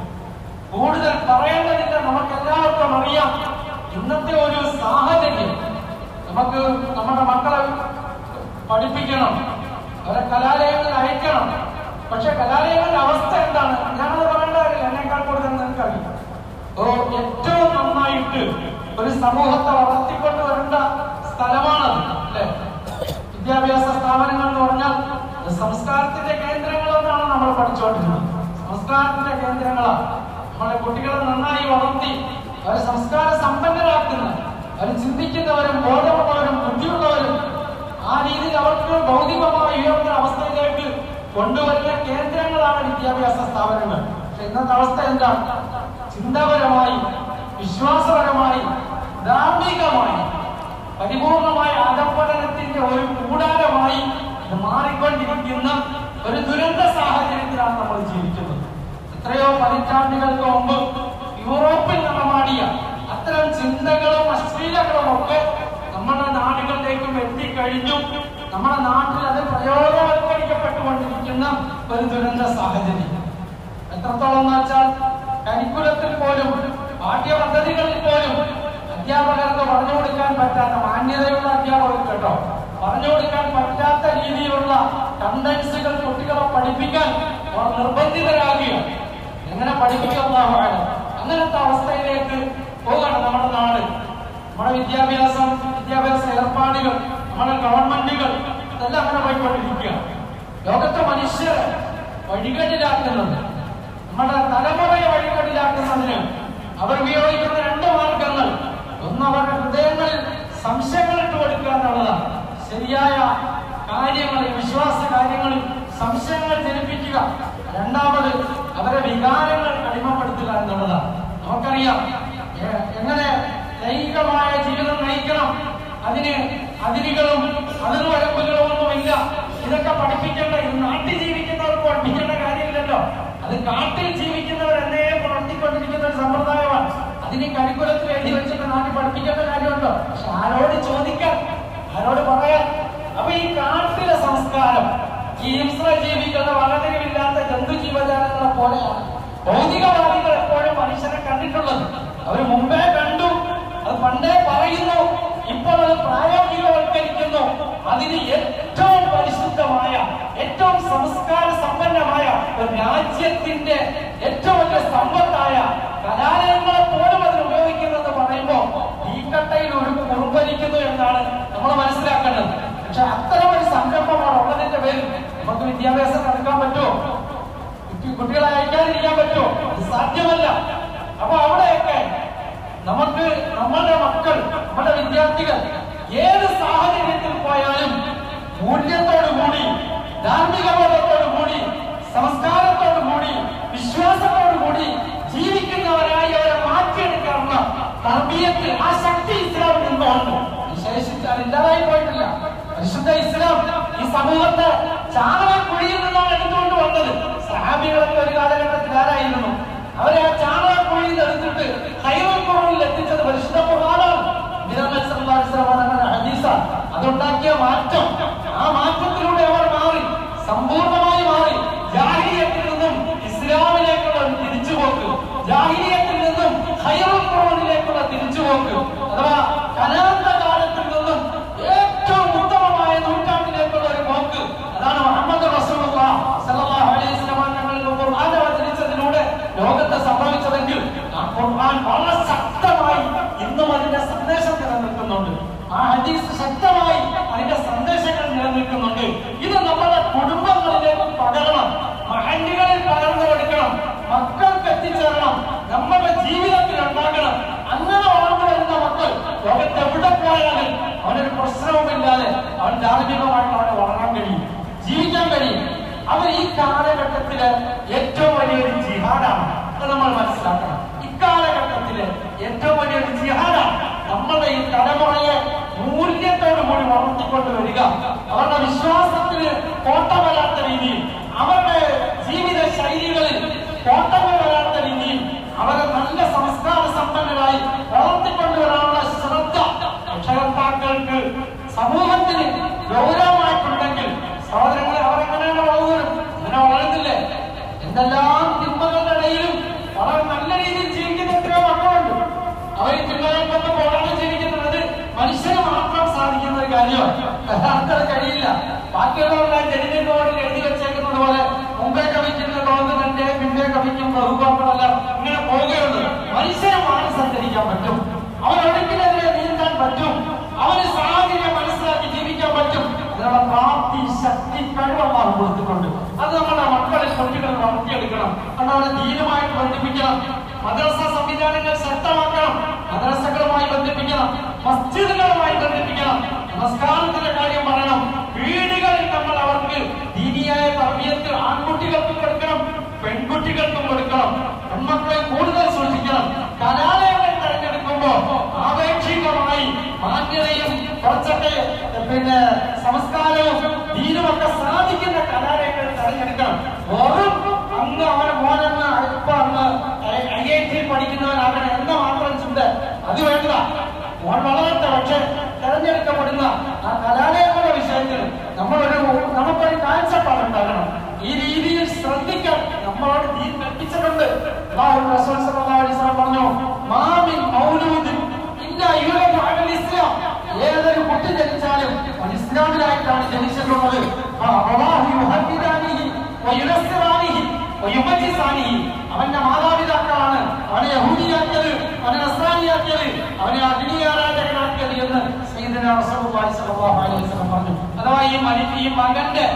കൂടുതൽ പറയേണ്ടതില്ല നമുക്ക് എല്ലാവർക്കും അറിയാം ഇന്നത്തെ ഒരു സാഹചര്യം നമുക്ക് നമ്മുടെ മക്കളെ പഠിപ്പിക്കണം അവരെ കലാലയങ്ങളിൽ അയക്കണം പക്ഷെ കലാലയങ്ങളുടെ അവസ്ഥ എന്താണ് ഞാനത് പറയേണ്ട കാര്യമില്ല എന്നേക്കാൾ കൂടുതൽ നിങ്ങൾക്കറിയാം ഓ ഏറ്റവും നന്നായിട്ട് ഒരു സമൂഹത്തെ വളർത്തിക്കൊണ്ട് വരേണ്ട സ്ഥലമാണത് അല്ലെ വിദ്യാഭ്യാസ സ്ഥാപനങ്ങൾ എന്ന് പറഞ്ഞാൽ അത് സംസ്കാരത്തിന്റെ കേന്ദ്രങ്ങളെന്നാണ് നമ്മൾ പഠിച്ചുകൊണ്ടിരുന്നത് സംസ്കാരത്തിന്റെ കേന്ദ്രങ്ങളാണ് നമ്മളെ കുട്ടികളെ നന്നായി വളർത്തി അവരെ സംസ്കാര സമ്പന്നരാക്കുന്ന അവർ ചിന്തിക്കുന്നവരും ബോധമുള്ളവരും ബുദ്ധിയുള്ളവരും ആ രീതിയിൽ അവർക്ക് ഭൗതികമായി ഉയർന്ന അവസ്ഥയിലേക്ക് കൊണ്ടുവരുന്ന കേന്ദ്രങ്ങളാണ് വിദ്യാഭ്യാസ സ്ഥാപനങ്ങൾ പക്ഷെ ഇന്നത്തെ അവസ്ഥ എന്താണ് ചിന്താപരമായി വിശ്വാസപരമായി ധാർമ്മികമായി പരിപൂർണമായ അധപ്പതനത്തിന്റെ ഒരു കൂടാരമായി ഇത് മാറിക്കൊണ്ടിരിക്കുന്ന ഒരു ദുരന്ത സാഹചര്യത്തിലാണ് നമ്മൾ ജീവിക്കുന്നത് എത്രയോ പതിറ്റാണ്ടുകൾക്ക് മുമ്പ് യൂറോപ്പിൽ നടമാടിയ അത്തരം ചിന്തകളും അശ്ലീലങ്ങളും ഒക്കെ നമ്മുടെ നാടുകളിലേക്കും എത്തിക്കഴിഞ്ഞു നമ്മുടെ നാട്ടിൽ അത് പ്രയോജനവൽക്കരിക്കപ്പെട്ടുകൊണ്ടിരിക്കുന്ന ഒരു ദുരന്ത സാഹചര്യം എത്രത്തോളം എന്ന് വെച്ചാൽ കരിക്കുലത്തിൽ പോലും പാഠ്യപദ്ധതികളിൽ പോലും അധ്യാപകർക്ക് പറഞ്ഞു കൊടുക്കാൻ പറ്റാത്ത മാന്യതയുള്ള അധ്യാപകർ കേട്ടോ പറഞ്ഞു കൊടുക്കാൻ പറ്റാത്ത രീതിയിലുള്ള കണ്ടൻസുകൾ കുട്ടികളെ പഠിപ്പിക്കാൻ അവർ നിർബന്ധിതരാകുകയാണ് എങ്ങനെ പഠിപ്പിക്കുന്നതാണ് അങ്ങനത്തെ അവസ്ഥയിലേക്ക് പോകണം നമ്മുടെ നാട് നമ്മുടെ വിദ്യാഭ്യാസം വിദ്യാഭ്യാസ ഏർപ്പാടുകൾ നമ്മുടെ ഗവൺമെന്റുകൾ ഇതെല്ലാം അങ്ങനെ പോയിക്കൊണ്ടിരിക്കുകയാണ് ലോകത്തെ മനുഷ്യരെ വഴികളിലാക്കുന്നത് നമ്മുടെ തലമുറയെ വഴികളിലാക്കുന്നതിന് അവർ ഉപയോഗിക്കുന്ന രണ്ട് മാർഗങ്ങൾ ഒന്ന് അവരുടെ ഹൃദയങ്ങളിൽ സംശയങ്ങൾ ഇട്ട് കൊടുക്കുക എന്നുള്ളതാണ് ശരിയായ കാര്യങ്ങളിൽ വിശ്വാസ കാര്യങ്ങളിൽ സംശയങ്ങൾ ജനിപ്പിക്കുക രണ്ടാമത് അവരെ വികാരങ്ങൾ അടിമപ്പെടുത്തുക എന്നുള്ളതാണ് നമുക്കറിയാം എ- എങ്ങനെ ലൈംഗികമായ ജീവിതം നയിക്കണം അതിന് അതിരുകളും അതിർവരമ്പുകളും ഒന്നുമില്ല ഇതൊക്കെ പഠിപ്പിക്കേണ്ട ഇത് നാട്ടിൽ ജീവിക്കുന്നവർക്ക് പഠിപ്പിക്കേണ്ട കാര്യമില്ലല്ലോ അത് കാട്ടിൽ ജീവിക്കുന്നവർ എന്നേ പ്രവർത്തിക്കൊണ്ടിരിക്കുന്ന ഒരു സമ്പ്രദായമാണ് അതിന് കരിക്കുലത്തിൽ എഴുതി വെച്ചിട്ട് നാട്ടിൽ പഠിപ്പിക്കേണ്ട കാര്യമുണ്ടോ പക്ഷെ ആരോട് ചോദിക്കാൻ ആരോട് പറയാൻ അപ്പൊ ഈ കാട്ടിലെ സംസ്കാരം ഈ ഹിംസ്ര ജീവിക്കുന്ന വളരെയില്ലാത്ത ജന്തു ജീവജാലങ്ങളെ പോലെയാണ് ഭൗതികവാദികൾ എപ്പോഴും മനുഷ്യനെ കണ്ടിട്ടുള്ളത് അവർ മുമ്പേ കണ്ടു അത് പണ്ടേ പറയുന്നു ഇപ്പോൾ അത് പ്രായോഗികവൽക്കരിക്കുന്നു അതിന് ഏറ്റവും പരിശുദ്ധമായ ഏറ്റവും സംസ്കാര സമ്പന്നമായ ഒരു രാജ്യത്തിന്റെ ഏറ്റവും വലിയ സമ്പത്തായ കലാലയങ്ങളെ പോലും അതിന് ഉപയോഗിക്കുന്നത് പറയുമ്പോൾ തീക്കട്ടയിൽ ഒരു കുറുമ്പരിക്കുന്നു എന്നാണ് നമ്മൾ മനസ്സിലാക്കേണ്ടത് പക്ഷെ അത്തരം ഒരു സംരംഭമാണ് ഉള്ളതിന്റെ പേരിൽ നമുക്ക് വിദ്യാഭ്യാസം നടക്കാൻ പറ്റുമോ കുട്ടി- കുട്ടികളെ അയക്കാതിരിക്കാൻ പറ്റുമോ അത് സാധ്യമല്ല അപ്പൊ അവിടെയൊക്കെ നമുക്ക് നമ്മുടെ മക്കൾ നമ്മുടെ വിദ്യാർത്ഥികൾ ഏത് സാഹചര്യത്തിൽ പോയാലും മൂല്യത്തോടു കൂടി ധാർമ്മിക ബോധത്തോടു കൂടി സംസ്കാരത്തോടു കൂടി വിശ്വാസത്തോടു കൂടി ജീവിക്കുന്നവരായി അവരെ മാറ്റിയെടുക്കാനുള്ള തർബീയത്തിൽ ആ ശക്തി ഇസ്ലാമിൽ നിന്നുണ്ട് വിശേഷിച്ചാൽ ഇല്ലാതായി പോയിട്ടില്ല പരിശുദ്ധ ഇസ്ലാം ഈ സമൂഹത്തെ ചാണകക്കുഴിയിൽ നിന്നാണ് എടുത്തുകൊണ്ട് വന്നത് സഹാബികളൊക്കെ ഒരു കാലഘട്ടത്തിൽ ആരായിരുന്നു അവരെ ആ ചാണകക്കുഴിയിൽ നിന്ന് എടുത്തിട്ട് ഹൈറോയിൽ എത്തിച്ചത് പരിശുദ്ധ ഖുർആനാണ് നബി സല്ലല്ലാഹു അലൈഹി വസല്ലം തങ്ങളുടെ ഹദീസാണ് അതുണ്ടാക്കിയ മാറ്റം ആ മാറ്റത്തിലൂടെ അവർ മാറി സമ്പൂർണ്ണമായി മാറി ജാഹിലിയത്തിൽ നിന്നും ഇസ്ലാമിലേക്കുള്ള ഒരു തിരിച്ചുപോക്ക് ജാഹിലിയത്തിൽ നിന്നും ഹൈറുൽ ഖുർആനിലേക്കുള്ള തിരിച്ചുപോക്ക് അഥവാ കലാന്ത കാലത്തിൽ നിന്നും ഏറ്റവും ഉത്തമമായ നൂറ്റാണ്ടിലേക്കുള്ള ഒരു പോക്ക് അതാണ് മുഹമ്മദ് റസൂലുള്ളാഹി സ്വല്ലല്ലാഹു അലൈഹി വസല്ലം തങ്ങൾക്ക് ഖുർആൻ അവതരിച്ചതിലൂടെ ലോകത്ത് സംഭവിച്ചതെങ്കിൽ ആ ഖുർആൻ വളരെ ശക്തമായി ഇന്നും അതിന്റെ സന്ദേശം നിലനിൽക്കുന്നുണ്ട് ആ ഹദീസ് ശക്തമായി അതിന്റെ സന്ദേശങ്ങൾ നിലനിൽക്കുന്നുണ്ട് ഇത് നമ്മുടെ കുടുംബങ്ങളിലേക്ക് പകരണം മഹല്ലുകളിൽ പകർന്നു കൊടുക്കണം മക്കൾക്ക് എത്തിച്ചേരണം നമ്മുടെ ജീവിതത്തിൽ ഉണ്ടാകണം അങ്ങനെ വളർന്നു വരുന്ന മക്കൾ ലോകത്ത് എവിടെ പോയാലും അവനൊരു പ്രശ്നവുമില്ലാതെ അവരുടെ വിശ്വാസത്തിന് കോട്ടം വരാത്ത രീതിയിൽ അവരുടെ ജീവിത ശൈലികളിൽ കോട്ടങ്ങൾ വരാത്ത രീതിയിൽ അവരെ നല്ല സംസ്കാര സമ്പന്നരായി വളർത്തിക്കൊണ്ടുവരാനുള്ള ശ്രദ്ധ രക്ഷകർത്താക്കൾക്ക് സമൂഹത്തിന് ഗൗരവമായിട്ടുണ്ടെങ്കിൽ സഹോദരങ്ങളെ അവരെങ്ങനെയാണ് വളർന്നു അങ്ങനെ വളരുന്നില്ലേ എന്തെല്ലാം തിന്മകളുടെ ഇടയിലും വളരെ നല്ല രീതിയിൽ ജീവിക്കുന്ന എത്രയോ മക്കളുണ്ട് അവർ തിന്മകൾക്കൊന്നും പോകാതെ ജീവിക്കുന്നത് മനുഷ്യന് മാത്രം സാധിക്കുന്ന ഒരു കാര്യമാണ് യഥാർത്ഥത് കഴിയില്ല ബാക്കിയുള്ളവരെല്ലാം ജനിതക ബോർഡിൽ എഴുതി വെച്ചേക്കുന്നത് പോലെ മുമ്പേ കവിക്കുന്ന ഗവൺമെന്റ് പിന്നേ കവിക്കും ബഹുപാക്കളെല്ലാം ഇങ്ങനെ പോവുകയുള്ളൂ മനുഷ്യന് മാറി സഞ്ചരിക്കാൻ പറ്റും അവൻ ഒഴുക്കിനെതിരെ നീന്താൻ പറ്റും അവന് സാഹചര്യം മനസ്സിലാക്കി ജീവിക്കാൻ പറ്റും അതിനുള്ള പ്രാപ്തി ശക്തി കഴിവെല്ലാം കൊടുത്തിട്ടുണ്ട് അത് നമ്മുടെ മക്കളെ കുട്ടികൾ വളർത്തിയെടുക്കണം അത് അവരെ ധീരമായിട്ട് ബന്ധിപ്പിക്കണം മദ്രസ സംവിധാനങ്ങൾ ശക്തമാക്കണം മദ്രസകളുമായി ബന്ധിപ്പിക്കണം മസ്ജിദുകളുമായി ബന്ധിപ്പിക്കണം നമസ്കാരത്തിന്റെ കാര്യം പറയണം വീടുകളിൽ നമ്മൾ അവർക്ക് ദീനിയായ തർബീയത്ത് ആൺകുട്ടികൾക്കും കൊടുക്കണം പെൺകുട്ടികൾക്കും കൊടുക്കണം പെൺമക്കളെ കൂടുതൽ സൂക്ഷിക്കണം കലാലയങ്ങൾ തെരഞ്ഞെടുക്കുമ്പോ ആപേക്ഷികമായി മാന്യതയും കുറച്ചൊക്കെ പിന്നെ സംസ്കാരവും ദീനുമൊക്കെ സാധിക്കുന്ന കലാലയങ്ങൾ തെരഞ്ഞെടുക്കണം വെറും അന്ന് അവനെ മോനെന്ന് ഇപ്പൊ അന്ന് ഐ ഐ ടി പഠിക്കുന്നവനാകണം എന്ന മാത്രം ചിന്ത അത് വേണ്ട മോൻ വളരട്ടെ പക്ഷെ തെരഞ്ഞെടുക്കപ്പെടുന്ന ആ കലാലയങ്ങളുടെ വിഷയത്തിൽ നമ്മളൊരു നമുക്കൊരു കാഴ്ചപ്പാട് ഉണ്ടാകണം ഈ രീതിയിൽ ശ്രദ്ധിക്കാൻ നമ്മളോട് ദീൻ കൽപ്പിച്ചിട്ടുണ്ട് അല്ലാഹു റസൂൽ സല്ലല്ലാഹു അലൈഹി വസല്ലം പറഞ്ഞു മാമിൻ മൗലൂദിൻ ഇല്ല യുലദു അലൽ ഇസ്ലാം ഏതൊരു കുട്ടി ജനിച്ചാലും അവൻ ഇസ്ലാമിലായിട്ടാണ് ജനിച്ചിട്ടുള്ളത് ഫഅബവാഹു യുഹദ്ദിദാനിഹി വയുനസ്സിറാനിഹി വയുമജ്ജിസാനിഹി അവന്റെ മാതാപിതാക്കളാണ് അവനെ യഹൂദിയാക്കിയത് അവനെ നസ്രാനിയാക്കിയത് അവനെ അഗ്നിയാരാധകനാക്കിയത് എന്ന് സയ്യിദുനാ റസൂലുള്ളാഹി സ്വല്ലല്ലാഹു അലൈഹി വസല്ലം പറഞ്ഞു അഥവാ ഈ മനി ഈ മകന്റെ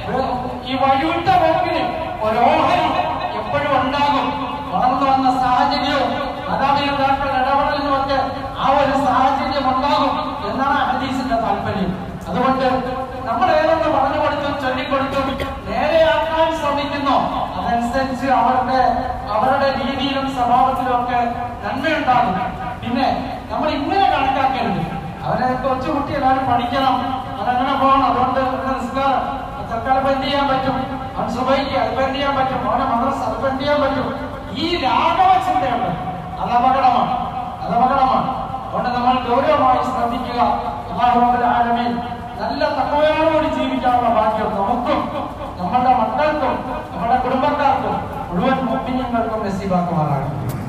ഈ വഴിവിട്ട പോക്കിന് ഒരോഹരി എപ്പോഴും ഉണ്ടാകും വളർന്നു വന്ന സാഹചര്യവും മാതാപിതാക്കളുടെ ഇടപെടലിനും ഒക്കെ ആ ഒരു സാഹചര്യം ഉണ്ടാകും എന്നാണ് ഹദീസിന്റെ താല്പര്യം അതുകൊണ്ട് നമ്മൾ ഏതൊന്ന് പറഞ്ഞു കൊടുത്തും ചൊല്ലിക്കൊടുത്തും നേരെയാക്കാൻ ശ്രമിക്കുന്നോ അതനുസരിച്ച് അവരുടെ അവരുടെ രീതിയിലും സ്വഭാവത്തിലും ഒക്കെ നന്മയുണ്ടാകും പിന്നെ നമ്മൾ ഇങ്ങനെ കണക്കാക്കരുത് അവരെ കൊച്ചു കുട്ടി എല്ലാവരും പഠിക്കണം അതങ്ങനെ പോകണം അതുകൊണ്ട് ഇവിടെ നിസ്കാരം തൽക്കാലം ഇപ്പൊ എന്ത് ചെയ്യാൻ പറ്റും അവൻ സുബൈക്ക് അതിപ്പോ എന്ത് ചെയ്യാൻ പറ്റും അവനെ മദ്രസ അതിപ്പോ എന്ത് ചെയ്യാൻ പറ്റും ഈ രാഘവ ചിന്തയുണ്ട് അത് അപകടമാണ് അത് അപകടമാണ് അതുകൊണ്ട് നമ്മൾ ഗൗരവമായി ശ്രദ്ധിക്കുക അള്ളാഹുവിന്റെ ആലമീൻ നല്ല തക്കവയോടുകൂടി ജീവിക്കാനുള്ള ഭാഗ്യം നമുക്കും നമ്മളുടെ മക്കൾക്കും നമ്മുടെ കുടുംബക്കാർക്കും മുഴുവൻ മുമ്പിഞ്ഞങ്ങൾക്കും നസീബാക്കുമാറാണ്